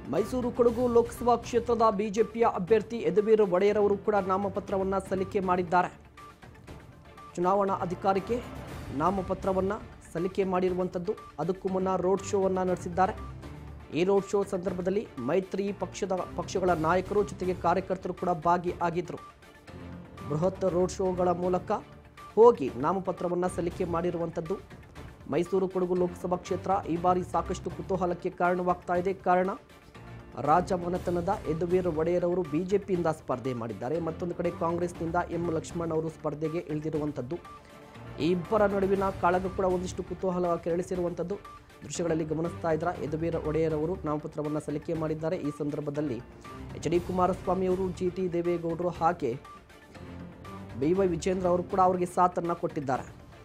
ಮೈಸೂರು ಕೊಡಗು ಲೋಕಸಭಾ ಕ್ಷೇತ್ರದ ಬಿಜೆಪಿಯ ಅಭ್ಯರ್ಥಿ ಯದುವೀರ್ ಒಡೆಯರ್ ಅವರು ಕೂಡ ನಾಮಪತ್ರವನ್ನು ಸಲ್ಲಿಕೆ ಮಾಡಿದ್ದಾರೆ ಚುನಾವಣಾ ಅಧಿಕಾರಿಗೆ ನಾಮಪತ್ರವನ್ನು ಸಲ್ಲಿಕೆ ಮಾಡಿರುವಂಥದ್ದು ಅದಕ್ಕೂ ಮುನ್ನ ರೋಡ್ ಶೋವನ್ನು ನಡೆಸಿದ್ದಾರೆ ಈ ರೋಡ್ ಶೋ ಸಂದರ್ಭದಲ್ಲಿ ಮೈತ್ರಿ ಪಕ್ಷದ ಪಕ್ಷಗಳ ನಾಯಕರು ಜೊತೆಗೆ ಕಾರ್ಯಕರ್ತರು ಕೂಡ ಭಾಗಿಯಾಗಿದ್ದರು ಬೃಹತ್ ರೋಡ್ ಶೋಗಳ ಮೂಲಕ ಹೋಗಿ ನಾಮಪತ್ರವನ್ನು ಸಲ್ಲಿಕೆ ಮಾಡಿರುವಂಥದ್ದು ಮೈಸೂರು ಕೊಡಗು ಲೋಕಸಭಾ ಕ್ಷೇತ್ರ ಈ ಬಾರಿ ಸಾಕಷ್ಟು ಕುತೂಹಲಕ್ಕೆ ಕಾರಣವಾಗ್ತಾ ಇದೆ ಕಾರಣ ರಾಜ ಮನೆತನದ ಯದುವೀರ್ ಒಡೆಯರ್ ಅವರು ಬಿಜೆಪಿಯಿಂದ ಸ್ಪರ್ಧೆ ಮಾಡಿದ್ದಾರೆ ಮತ್ತೊಂದು ಕಡೆ ಕಾಂಗ್ರೆಸ್ನಿಂದ ಎಂ ಲಕ್ಷ್ಮಣ್ ಅವರು ಸ್ಪರ್ಧೆಗೆ ಇಳಿದಿರುವಂಥದ್ದು ಈ ಇಬ್ಬರ ನಡುವಿನ ಕಾಳಗ ಕೂಡ ಒಂದಿಷ್ಟು ಕುತೂಹಲ ಕೆರಳಿಸಿರುವಂಥದ್ದು ದೃಶ್ಯಗಳಲ್ಲಿ ಗಮನಿಸ್ತಾ ಇದ್ರ ಯದುವೀರ್ ಒಡೆಯರ್ ಅವರು ನಾಮಪತ್ರವನ್ನು ಸಲ್ಲಿಕೆ ಮಾಡಿದ್ದಾರೆ ಈ ಸಂದರ್ಭದಲ್ಲಿ ಎಚ್ ಡಿ ಕುಮಾರಸ್ವಾಮಿ ಅವರು ಜಿ ಟಿ ದೇವೇಗೌಡರು ಹಾಗೆ ಬಿ ವೈ ವಿಜೇಂದ್ರ ಅವರು ಕೂಡ ಅವರಿಗೆ ಸಾಥನ್ನು ಕೊಟ್ಟಿದ್ದಾರೆ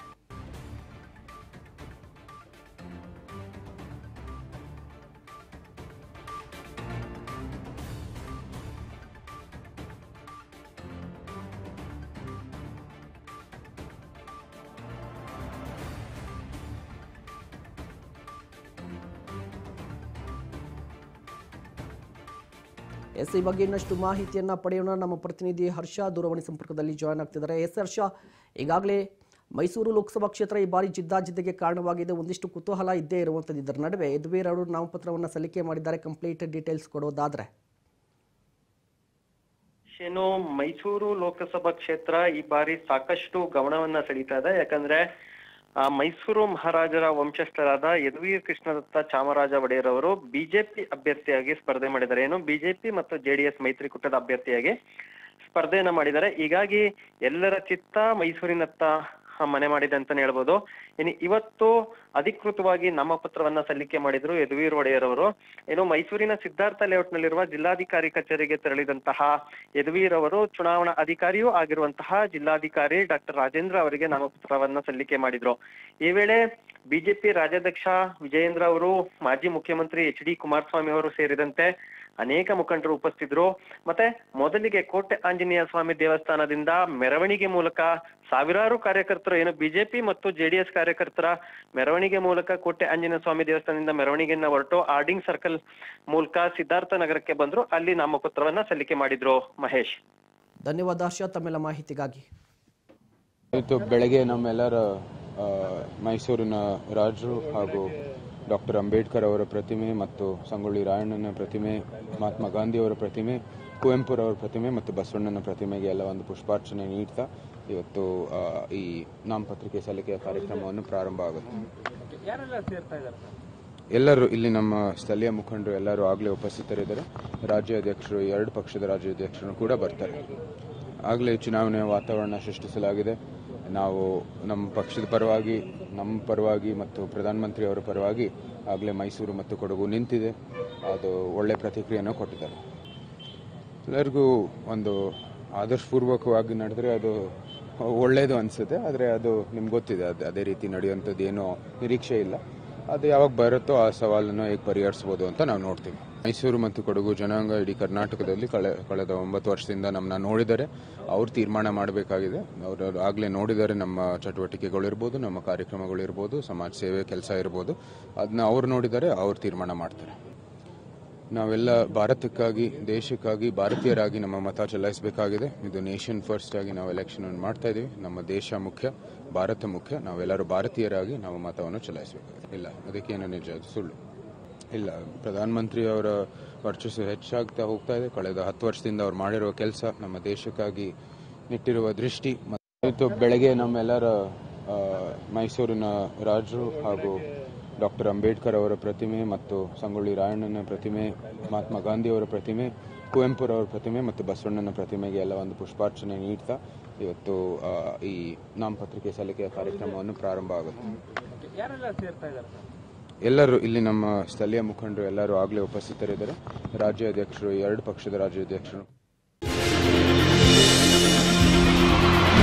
ಎಸ್ ಈ ಬಗ್ಗೆ ಇನ್ನಷ್ಟು ಮಾಹಿತಿಯನ್ನ ಪಡೆಯೋಣ ನಮ್ಮ ಪ್ರತಿನಿಧಿ ಹರ್ಷ ದೂರವಾಣಿ ಸಂಪರ್ಕದಲ್ಲಿ ಜಾಯ್ನ್ ಆಗ್ತಿದ್ದಾರೆ ಎಸ್ ಹರ್ಷ ಈಗಾಗಲೇ ಮೈಸೂರು ಲೋಕಸಭಾ ಕ್ಷೇತ್ರ ಈ ಬಾರಿ ಜಿದ್ದಾಜಿದ್ದಿಗೆ ಕಾರಣವಾಗಿದೆ ಒಂದಿಷ್ಟು ಕುತೂಹಲ ಇದ್ದೇ ಇರುವಂಥದ್ದು ಇದರ ನಡುವೆ ಯದುವೀರ್ ಅವರು ನಾಮಪತ್ರವನ್ನು ಸಲ್ಲಿಕೆ ಮಾಡಿದ್ದಾರೆ ಕಂಪ್ಲೀಟ್ ಡೀಟೇಲ್ಸ್ ಕೊಡೋದಾದ್ರೆ ಏನು ಮೈಸೂರು ಲೋಕಸಭಾ ಕ್ಷೇತ್ರ ಈ ಬಾರಿ ಸಾಕಷ್ಟು ಗಮನವನ್ನ ಸೆಳೀತಾ ಇದೆ ಯಾಕಂದ್ರೆ ಆ, ಮೈಸೂರು ಮಹಾರಾಜರ ವಂಶಸ್ಥರಾದ ಯದುವೀರ್ ಕೃಷ್ಣದತ್ತ ಚಾಮರಾಜ ಒಡೆಯರ್ ಅವರು ಬಿಜೆಪಿ ಅಭ್ಯರ್ಥಿಯಾಗಿ ಸ್ಪರ್ಧೆ ಮಾಡಿದ್ದಾರೆ ಏನು ಬಿಜೆಪಿ ಮತ್ತು ಜೆಡಿಎಸ್ ಮೈತ್ರಿಕೂಟದ ಅಭ್ಯರ್ಥಿಯಾಗಿ ಸ್ಪರ್ಧೆಯನ್ನ ಮಾಡಿದ್ದಾರೆ ಹೀಗಾಗಿ ಎಲ್ಲರ ಚಿತ್ತ ಮೈಸೂರಿನತ್ತ ಆ, ಮನೆ ಮಾಡಿದೆ ಅಂತಾನೆ ಹೇಳ್ಬೋದು ಇನ್ನು ಇವತ್ತು ಅಧಿಕೃತವಾಗಿ ನಾಮಪತ್ರವನ್ನ ಸಲ್ಲಿಕೆ ಮಾಡಿದ್ರು ಯದುವೀರ್ ಒಡೆಯರ್ ಅವರು ಏನು ಮೈಸೂರಿನ ಸಿದ್ಧಾರ್ಥ ಲೇಔಟ್ನಲ್ಲಿರುವ ಜಿಲ್ಲಾಧಿಕಾರಿ ಕಚೇರಿಗೆ ತೆರಳಿದಂತಹ ಯದುವೀರ್ ಅವರು ಚುನಾವಣಾ ಅಧಿಕಾರಿಯೂ ಆಗಿರುವಂತಹ ಜಿಲ್ಲಾಧಿಕಾರಿ ಡಾಕ್ಟರ್ ರಾಜೇಂದ್ರ ಅವರಿಗೆ ನಾಮಪತ್ರವನ್ನ ಸಲ್ಲಿಕೆ ಮಾಡಿದ್ರು ಈ ವೇಳೆ ಬಿಜೆಪಿ ರಾಜ್ಯಾಧ್ಯಕ್ಷ ವಿಜಯೇಂದ್ರ ಅವರು ಮಾಜಿ ಮುಖ್ಯಮಂತ್ರಿ ಎಚ್ ಡಿ ಕುಮಾರಸ್ವಾಮಿ ಅವರು ಸೇರಿದಂತೆ ಅನೇಕ ಮುಖಂಡರು ಉಪಸ್ಥಿತರು ಮತ್ತೆ ಮೊದಲಿಗೆ ಕೋಟೆ ಆಂಜನೇಯ ಸ್ವಾಮಿ ದೇವಸ್ಥಾನದಿಂದ ಮೆರವಣಿಗೆ ಮೂಲಕ ಸಾವಿರಾರು ಕಾರ್ಯಕರ್ತರು ಏನು ಬಿಜೆಪಿ ಮತ್ತು ಜೆಡಿಎಸ್ ಕಾರ್ಯಕರ್ತರ ಮೆರವಣಿಗೆ ಮೂಲಕ ಕೋಟೆ ಆಂಜನೇಯ ಸ್ವಾಮಿ ದೇವಸ್ಥಾನದಿಂದ ಮೆರವಣಿಗೆಯನ್ನ ಹೊರಟು ಆರ್ಡಿಂಗ್ ಸರ್ಕಲ್ ಮೂಲಕ ಸಿದ್ಧಾರ್ಥ ನಗರಕ್ಕೆ ಬಂದ್ರು ಅಲ್ಲಿ ನಾಮಪತ್ರವನ್ನ ಸಲ್ಲಿಕೆ ಮಾಡಿದ್ರು ಮಹೇಶ್ ಧನ್ಯವಾದ ಹರ್ಷ ತಮ್ಮೆಲ್ಲ ಮಾಹಿತಿಗಾಗಿ ಇವತ್ತು ಬೆಳಗ್ಗೆ ನಮ್ಮೆಲ್ಲರ ಆ, ಮೈಸೂರಿನ ರಾಜರು ಹಾಗೂ ಡಾಕ್ಟರ್ ಅಂಬೇಡ್ಕರ್ ಅವರ ಪ್ರತಿಮೆ ಮತ್ತು ಸಂಗೊಳ್ಳಿ ರಾಯಣ್ಣನ ಪ್ರತಿಮೆ ಮಹಾತ್ಮ ಗಾಂಧಿ ಅವರ ಪ್ರತಿಮೆ ಕುವೆಂಪುರವರ ಪ್ರತಿಮೆ ಮತ್ತು ಬಸವಣ್ಣನ ಪ್ರತಿಮೆಗೆ ಎಲ್ಲ ಒಂದು ಪುಷ್ಪಾರ್ಚನೆ ನೀಡ್ತಾ ಇವತ್ತು ಆ, ಈ ನಾಮಪತ್ರಿಕೆ ಸಲ್ಲಿಕೆಯ ಕಾರ್ಯಕ್ರಮವನ್ನು ಪ್ರಾರಂಭ ಆಗುತ್ತೆ ಎಲ್ಲರೂ ಇಲ್ಲಿ ನಮ್ಮ ಸ್ಥಳೀಯ ಮುಖಂಡರು ಎಲ್ಲರೂ ಆಗಲೇ ಉಪಸ್ಥಿತರಿದ್ದಾರೆ ರಾಜ್ಯಾಧ್ಯಕ್ಷರು ಎರಡು ಪಕ್ಷದ ರಾಜ್ಯಾಧ್ಯಕ್ಷರು ಕೂಡ ಬರ್ತಾರೆ ಆಗಲೇ ಚುನಾವಣೆಯ ವಾತಾವರಣ ಸೃಷ್ಟಿಸಲಾಗಿದೆ ನಾವು ನಮ್ಮ ಪಕ್ಷದ ಪರವಾಗಿ ನಮ್ಮ ಪರವಾಗಿ ಮತ್ತು ಪ್ರಧಾನಮಂತ್ರಿ ಅವರ ಪರವಾಗಿ ಆಗಲೇ ಮೈಸೂರು ಮತ್ತು ಕೊಡಗು ನಿಂತಿದೆ ಅದು ಒಳ್ಳೆ ಪ್ರತಿಕ್ರಿಯೆಯನ್ನು ಕೊಟ್ಟಿದ್ದಾರೆ ಎಲ್ಲರಿಗೂ ಒಂದು ಆದರ್ಶಪೂರ್ವಕವಾಗಿ ನಡೆದ್ರೆ ಅದು ಒಳ್ಳೆಯದು ಅನಿಸುತ್ತೆ ಆದರೆ ಅದು ನಿಮ್ಗೆ ಗೊತ್ತಿದೆ ಅದು ಅದೇ ರೀತಿ ನಡೆಯುವಂಥದ್ದು ಏನೋ ನಿರೀಕ್ಷೆ ಇಲ್ಲ ಅದು ಯಾವಾಗ ಬರುತ್ತೋ ಆ ಸವಾಲನ್ನು ಹೇಗೆ ಪರಿಹರಿಸ್ಬೋದು ಅಂತ ನಾವು ನೋಡ್ತೀವಿ ಮೈಸೂರು ಮತ್ತು ಕೊಡಗು ಜನಾಂಗ ಇಡೀ ಕರ್ನಾಟಕದಲ್ಲಿ ಕಳೆ ಕಳೆದ ಒಂಬತ್ತು ವರ್ಷದಿಂದ ನಮ್ಮನ್ನ ನೋಡಿದ್ದಾರೆ ಅವ್ರು ತೀರ್ಮಾನ ಮಾಡಬೇಕಾಗಿದೆ ಅವರು ಆಗಲೇ ನೋಡಿದ್ದಾರೆ ನಮ್ಮ ಚಟುವಟಿಕೆಗಳಿರ್ಬೋದು ನಮ್ಮ ಕಾರ್ಯಕ್ರಮಗಳಿರ್ಬೋದು ಸಮಾಜ ಸೇವೆ ಕೆಲಸ ಇರ್ಬೋದು ಅದನ್ನ ಅವ್ರು ನೋಡಿದ್ದಾರೆ ಅವ್ರು ತೀರ್ಮಾನ ಮಾಡ್ತಾರೆ ನಾವೆಲ್ಲ ಭಾರತಕ್ಕಾಗಿ ದೇಶಕ್ಕಾಗಿ ಭಾರತೀಯರಾಗಿ ನಮ್ಮ ಮತ ಚಲಾಯಿಸಬೇಕಾಗಿದೆ ಇದು ನೇಷನ್ ಫಸ್ಟ್ ಆಗಿ ನಾವು ಎಲೆಕ್ಷನ್ ಮಾಡ್ತಾ ಇದೀವಿ ನಮ್ಮ ದೇಶ ಮುಖ್ಯ ಭಾರತ ಮುಖ್ಯ ನಾವೆಲ್ಲರೂ ಭಾರತೀಯರಾಗಿ ನಾವು ಮತವನ್ನು ಚಲಾಯಿಸಬೇಕಾಗಿದೆ ಇಲ್ಲ ಅದಕ್ಕೇನು ನಿಜ ಅದು ಸುಳ್ಳು ಇಲ್ಲ ಪ್ರಧಾನಮಂತ್ರಿ ಅವರ ವರ್ಚಸ್ಸು ಹೆಚ್ಚಾಗ್ತಾ ಹೋಗ್ತಾ ಇದೆ ಕಳೆದ ಹತ್ತು ವರ್ಷದಿಂದ ಅವ್ರು ಮಾಡಿರುವ ಕೆಲಸ ನಮ್ಮ ದೇಶಕ್ಕಾಗಿ ನಿಟ್ಟಿರುವ ದೃಷ್ಟಿ ಮತ್ತು ಇವತ್ತು ಬೆಳಗ್ಗೆ ನಮ್ಮೆಲ್ಲರ ಆ, ಮೈಸೂರಿನ ರಾಜರು ಹಾಗೂ ಡಾಕ್ಟರ್ ಅಂಬೇಡ್ಕರ್ ಅವರ ಪ್ರತಿಮೆ ಮತ್ತು ಸಂಗೊಳ್ಳಿ ರಾಯಣ್ಣನ ಪ್ರತಿಮೆ ಮಹಾತ್ಮ ಗಾಂಧಿ ಅವರ ಪ್ರತಿಮೆ ಕುವೆಂಪುರವರ ಪ್ರತಿಮೆ ಮತ್ತು ಬಸವಣ್ಣನ ಪ್ರತಿಮೆಗೆ ಎಲ್ಲ ಒಂದು ಪುಷ್ಪಾರ್ಚನೆ ನೀಡ್ತಾ ಇವತ್ತು ಆ, ಈ ನಾಮಪತ್ರಿಕೆ ಸಲ್ಲಿಕೆಯ ಕಾರ್ಯಕ್ರಮವನ್ನು ಪ್ರಾರಂಭ ಆಗುತ್ತೆ ಎಲ್ಲರೂ ಇಲ್ಲಿ ನಮ್ಮ ಸ್ಥಳೀಯ ಮುಖಂಡರು ಎಲ್ಲರೂ ಆಗಲೇ ಉಪಸ್ಥಿತರಿದ್ದಾರೆ ರಾಜ್ಯಾಧ್ಯಕ್ಷರು ಎರಡು ಪಕ್ಷದ ರಾಜ್ಯಾಧ್ಯಕ್ಷರು